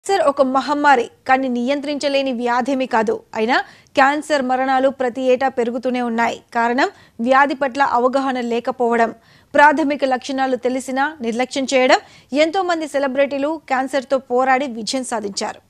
cancer ఒక మహమ్మారి కానీ నియంత్రించలేని వ్యాధేమీ కాదు అయినా క్యాన్సర్ మరణాలు ప్రతి ఏటా పెరుగుతూనే ఉన్నాయి కారణం వ్యాధి పట్ల అవగాహన లేకపోవడం ప్రాథమిక లక్షణాలు తెలిసినా నిర్లక్ష్యం చేయడం ఎంతో మంది సెలబ్రిటీలు క్యాన్సర్తో పోరాడి విజయం సాధించారు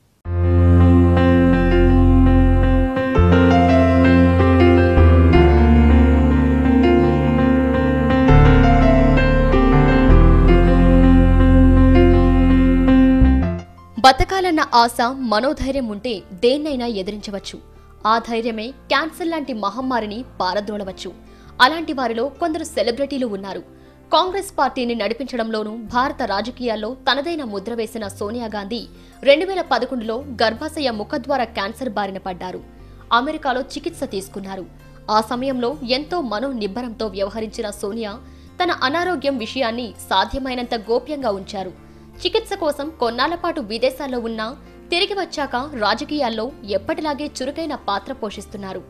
బతకాలన్న ఆశ మనోధైర్యం ఉంటే దేన్నైనా ఎదిరించవచ్చు ఆ ధైర్యమే క్యాన్సర్ లాంటి మహమ్మారిని పారద్రోలవచ్చు అలాంటి వారిలో కొందరు సెలబ్రిటీలు ఉన్నారు కాంగ్రెస్ పార్టీని నడిపించడంలోనూ భారత రాజకీయాల్లో తనదైన ముద్ర వేసిన సోనియా గాంధీ రెండు వేల పదకొండులో గర్భాశయ ముఖద్వార క్యాన్సర్ బారిన పడ్డారు అమెరికాలో చికిత్స తీసుకున్నారు ఆ సమయంలో ఎంతో మనో నిబ్బరంతో వ్యవహరించిన సోనియా తన అనారోగ్యం విషయాన్ని సాధ్యమైనంత గోప్యంగా ఉంచారు చికిత్స కోసం కొన్నాళ్ల పాటు విదేశాల్లో ఉన్నా తిరిగి వచ్చాక రాజకీయాల్లో ఎప్పటిలాగే చురుకైన పాత్ర పోషిస్తున్నారు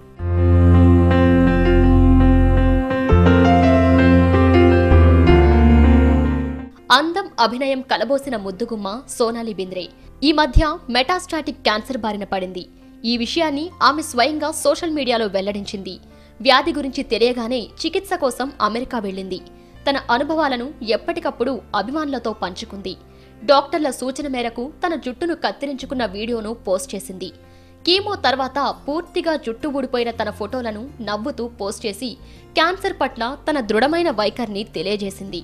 అందం అభినయం కలబోసిన ముద్దుగుమ్మ సోనాలి బింద్రే ఈ మధ్య మెటాస్టాటిక్ క్యాన్సర్ బారిన పడింది ఈ విషయాన్ని ఆమె స్వయంగా సోషల్ మీడియాలో వెల్లడించింది వ్యాధి గురించి తెలియగానే చికిత్స కోసం అమెరికా వెళ్ళింది తన అనుభవాలను ఎప్పటికప్పుడు అభిమానులతో పంచుకుంది డాక్టర్ల సూచన మేరకు తన జుట్టును కత్తిరించుకున్న వీడియోను పోస్ట్ చేసింది కీమో తర్వాత పూర్తిగా జుట్టు ఊడిపోయిన తన ఫోటోలను నవ్వుతూ పోస్ట్ చేసి క్యాన్సర్ పట్ల తన దృఢమైన వైఖరిని తెలియజేసింది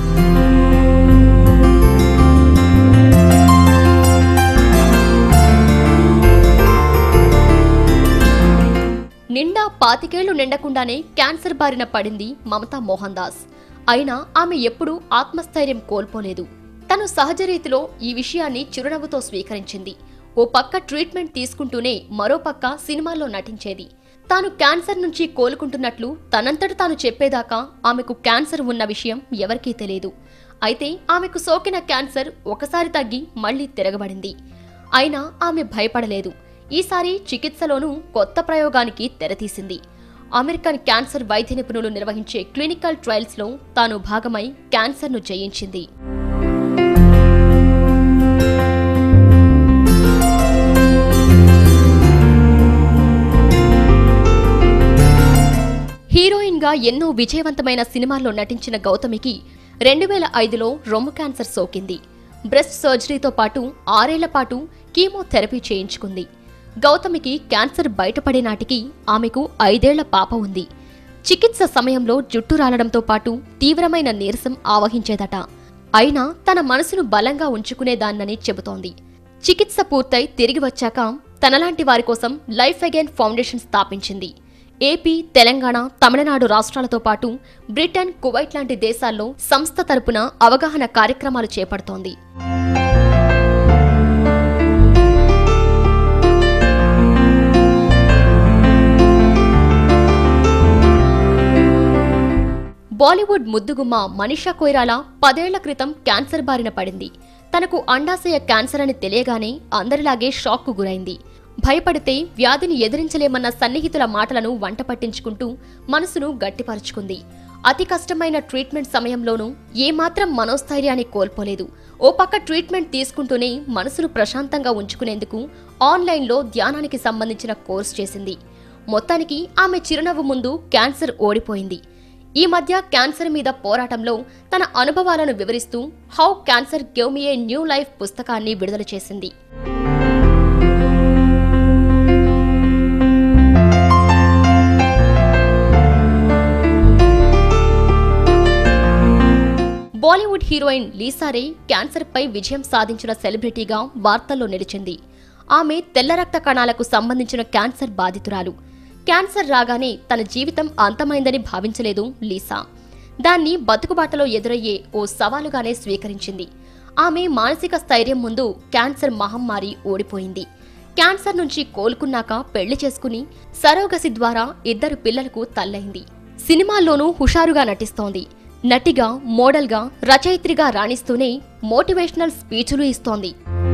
నిండా పాతికేళ్లు నిండకుండానే క్యాన్సర్ బారిన పడింది మమతా మోహన్ దాస్ అయినా ఆమె ఎప్పుడూ ఆత్మస్థైర్యం కోల్పోలేదు తను సహజ రీతిలో ఈ విషయాన్ని చిరునవ్వుతో స్వీకరించింది ఓ పక్క ట్రీట్మెంట్ తీసుకుంటూనే మరో పక్క సినిమాల్లో నటించేది తాను క్యాన్సర్ నుంచి కోలుకుంటున్నట్లు తనంతట తాను చెప్పేదాకా ఆమెకు క్యాన్సర్ ఉన్న విషయం ఎవరికీ తెలియదు అయితే ఆమెకు సోకిన క్యాన్సర్ ఒకసారి తగ్గి మళ్లీ తిరగబడింది అయినా ఆమె భయపడలేదు ఈసారి చికిత్సలోనూ కొత్త ప్రయోగానికి తెరతీసింది అమెరికన్ క్యాన్సర్ వైద్య నిపుణులు నిర్వహించే క్లినికల్ ట్రయల్స్లో తాను భాగమై క్యాన్సర్ను జయించింది హీరోయిన్గా ఎన్నో విజయవంతమైన సినిమాల్లో నటించిన గౌతమికి రెండు వేల ఐదులో రొమ్ము క్యాన్సర్ సోకింది బ్రెస్ట్ సర్జరీతో పాటు ఆరేళ్ల పాటు కీమోథెరపీ చేయించుకుంది గౌతమికి క్యాన్సర్ బయటపడే నాటికి ఆమెకు ఐదేళ్ల పాప ఉంది చికిత్స సమయంలో జుట్టు రాలడంతో పాటు తీవ్రమైన నీరసం ఆవహించేదట అయినా తన మనసును బలంగా ఉంచుకునేదాన్నని చెబుతోంది చికిత్స పూర్తయి తిరిగి వచ్చాక తనలాంటి వారి కోసం లైఫ్ అగైన్ ఫౌండేషన్ స్థాపించింది ఏపీ తెలంగాణ తమిళనాడు రాష్ట్రాలతో పాటు బ్రిటన్ కువైట్ లాంటి దేశాల్లో సంస్థ తరపున అవగాహన కార్యక్రమాలు చేపడుతోంది బాలీవుడ్ ముద్దుగుమ్మ మనీషా కొయిరాలా పదేళ్ల క్రితం క్యాన్సర్ బారిన పడింది తనకు అండాశయ క్యాన్సర్ అని తెలియగానే అందరిలాగే షాక్కు గురైంది భయపడితే వ్యాధిని ఎదిరించలేమన్న సన్నిహితుల మాటలను వంట పట్టించుకుంటూ మనసును గట్టిపరుచుకుంది అతి కష్టమైన ట్రీట్మెంట్ సమయంలోనూ ఏమాత్రం మనోస్థైర్యాన్ని కోల్పోలేదు ఓ పక్క ట్రీట్మెంట్ తీసుకుంటూనే మనసును ప్రశాంతంగా ఉంచుకునేందుకు ఆన్లైన్లో ధ్యానానికి సంబంధించిన కోర్స్ చేసింది మొత్తానికి ఆమె చిరునవ్వు ముందు క్యాన్సర్ ఓడిపోయింది ఈ మధ్య క్యాన్సర్ మీద పోరాటంలో తన అనుభవాలను వివరిస్తూ how cancer give me a new life పుస్తకాన్ని విడుదల చేసింది బాలీవుడ్ హీరోయిన్ లీసారే క్యాన్సర్పై విజయం సాధించిన సెలబ్రిటీగా వార్తల్లో నిలిచింది ఆమె తెల్ల రక్త కణాలకు సంబంధించిన క్యాన్సర్ బాధితురాలు క్యాన్సర్ రాగానే తన జీవితం అంతమైందని భావించలేదు లీసా దాన్ని బతుకుబాటలో ఎదురయ్యే ఓ సవాలుగానే స్వీకరించింది ఆమె మానసిక స్థైర్యం ముందు క్యాన్సర్ మహమ్మారి ఓడిపోయింది క్యాన్సర్ నుంచి కోలుకున్నాక పెళ్లి చేసుకుని సరోగసి ద్వారా ఇద్దరు పిల్లలకు తల్లైంది సినిమాల్లోనూ హుషారుగా నటిస్తోంది నటిగా మోడల్గా రచయిత్రిగా రాణిస్తూనే మోటివేషనల్ స్పీచులు ఇస్తోంది